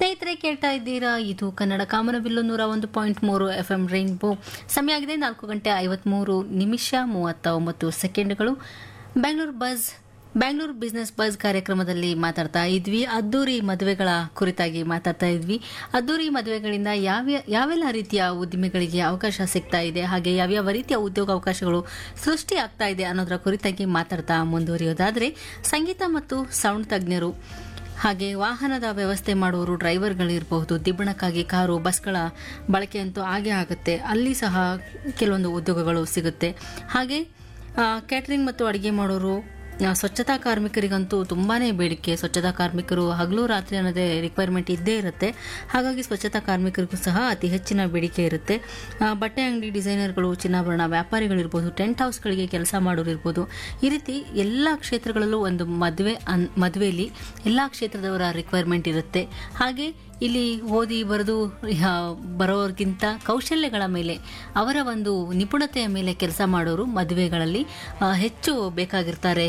ಸ್ನೇಹಿತರೆ ಕೇಳ್ತಾ ಇದ್ದೀರಾ ಇದು ಕನ್ನಡ ಕಾಮನಬಿಲ್ಲು ನೂರ ಒಂದು ಪಾಯಿಂಟ್ ಮೂರು ಎಫ್ ಎಂ ರೈನ್ಬೋ ಸಮಯ ಆಗಿದೆ ನಾಲ್ಕು ಗಂಟೆ ಐವತ್ಮೂರು ನಿಮಿಷ ಮೂವತ್ತ ಒಂಬತ್ತು ಸೆಕೆಂಡ್ಗಳು Bengaluru bus Bangalore business bus ಕಾರ್ಯಕ್ರಮದಲ್ಲಿ ಮಾತಾಡ್ತಾ ಇದ್ವಿ ಅದ್ದೂರಿ ಮದುವೆಗಳ ಕುರಿತಾಗಿ ಮಾತಾಡ್ತಾ ಇದ್ವಿ ಅದ್ದೂರಿ ಮದುವೆಗಳಿಂದ ಯಾವ ಯಾವೆಲ್ಲ ರೀತಿಯ ಉದ್ದಿಮೆಗಳಿಗೆ ಅವಕಾಶ ಸಿಗ್ತಾ ಇದೆ ಹಾಗೆ ಯಾವ್ಯಾವ ರೀತಿಯ ಉದ್ಯೋಗ ಅವಕಾಶಗಳು ಸೃಷ್ಟಿ ಆಗ್ತಾ ಇದೆ ಅನ್ನೋದರ ಕುರಿತಾಗಿ ಮಾತಾಡ್ತಾ ಮುಂದುವರಿಯೋದಾದ್ರೆ ಸಂಗೀತ ಮತ್ತು ಸೌಂಡ್ ತಜ್ಞರು ಹಾಗೆ ವಾಹನದ ವ್ಯವಸ್ಥೆ ಮಾಡುವವರು ಡ್ರೈವರ್ಗಳಿರಬಹುದು ದಿಬ್ಬಣಕ್ಕಾಗಿ ಕಾರು ಬಸ್ಗಳ ಬಳಕೆ ಅಂತೂ ಆಗೇ ಆಗುತ್ತೆ ಅಲ್ಲಿ ಸಹ ಕೆಲವೊಂದು ಉದ್ಯೋಗಗಳು ಸಿಗುತ್ತೆ ಹಾಗೆ ಕ್ಯಾಟರಿಂಗ್ ಮತ್ತು ಅಡುಗೆ ಮಾಡೋರು ಆ, ಸ್ವಚ್ಛತಾ ಕಾರ್ಮಿಕರಿಗಂತೂ ತುಂಬಾನೇ ಬೇಡಿಕೆ ಸ್ವಚ್ಛತಾ ಕಾರ್ಮಿಕರು ಹಗಲು ರಾತ್ರಿ ಅನ್ನೋದೇ ರಿಕ್ವೈರ್ಮೆಂಟ್ ಇದ್ದೇ ಇರುತ್ತೆ ಹಾಗಾಗಿ ಸ್ವಚ್ಛತಾ ಕಾರ್ಮಿಕರಿಗೂ ಸಹ ಅತಿ ಹೆಚ್ಚಿನ ಬೇಡಿಕೆ ಇರುತ್ತೆ ಆ, ಬಟ್ಟೆ ಅಂಗಡಿ ಡಿಸೈನರ್ಗಳು ಚಿನ್ನಾಭರಣ ವ್ಯಾಪಾರಿಗಳಿರ್ಬೋದು ಟೆಂಟ್ ಹೌಸ್ಗಳಿಗೆ ಕೆಲಸ ಮಾಡೋರು ಇರ್ಬೋದು ಈ ರೀತಿ ಎಲ್ಲ ಕ್ಷೇತ್ರಗಳಲ್ಲೂ ಒಂದು ಮದುವೆ ಅನ್ ಮದುವೆಯಲ್ಲಿ ಎಲ್ಲ ಕ್ಷೇತ್ರದವರ ರಿಕ್ವೈರ್ಮೆಂಟ್ ಇರುತ್ತೆ ಹಾಗೆ ಇಲ್ಲಿ ಓದಿ ಬರೆದು ಬರೋರ್ಗಿಂತ ಕೌಶಲ್ಯಗಳ ಮೇಲೆ ಅವರ ಒಂದು ನಿಪುಣತೆಯ ಮೇಲೆ ಕೆಲಸ ಮಾಡೋರು ಮದುವೆಗಳಲ್ಲಿ ಆ, ಹೆಚ್ಚು ಬೇಕಾಗಿರ್ತಾರೆ